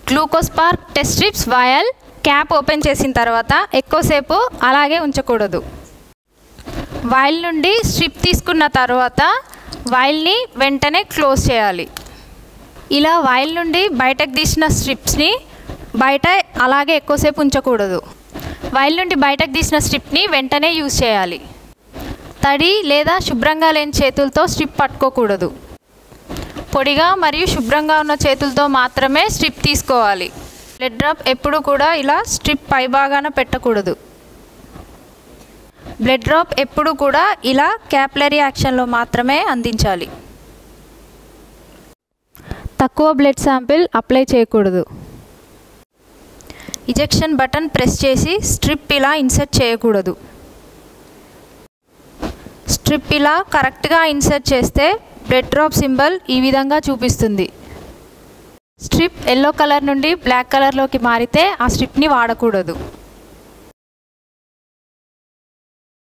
glucose park test strips vial cap open చేసిన తర్వాత ఎక్కువసేపు అలాగే ఉంచకూడదు వాయిల్ నుండి స్ట్రిప్ తీసుకున్న తర్వాత వాయిల్ని వెంటనే క్లోజ్ చేయాలి ఇలా వాయిల్ నుండి బయటకు తీసిన స్ట్రిప్స్ని బయట అలాగే ఎక్కువసేపు ఉంచకూడదు వాయిల్ నుండి బయటకు తీసిన స్ట్రిప్ని వెంటనే యూజ్ చేయాలి తడి లేదా శుభ్రంగా లేని చేతులతో స్ట్రిప్ పట్టుకోకూడదు పొడిగా మరియు శుభ్రంగా ఉన్న చేతులతో మాత్రమే స్ట్రిప్ తీసుకోవాలి బ్లడ్ డ్రాప్ ఎప్పుడు కూడా ఇలా స్ట్రిప్ పైభాగాన పెట్టకూడదు బ్లడ్ డ్రాప్ ఎప్పుడు కూడా ఇలా క్యాపిలరీ యాక్షన్లో మాత్రమే అందించాలి తక్కువ బ్లడ్ శాంపిల్ అప్లై చేయకూడదు ఇజెక్షన్ బటన్ ప్రెస్ చేసి స్ట్రిప్ ఇలా ఇన్సర్ట్ చేయకూడదు స్ట్రిప్ ఇలా కరెక్ట్గా ఇన్సర్ట్ చేస్తే బ్లడ్ డ్రాప్ సింబల్ ఈ విధంగా చూపిస్తుంది స్ట్రిప్ ఎల్లో కలర్ నుండి బ్లాక్ కలర్లోకి మారితే ఆ స్ట్రిప్ని వాడకూడదు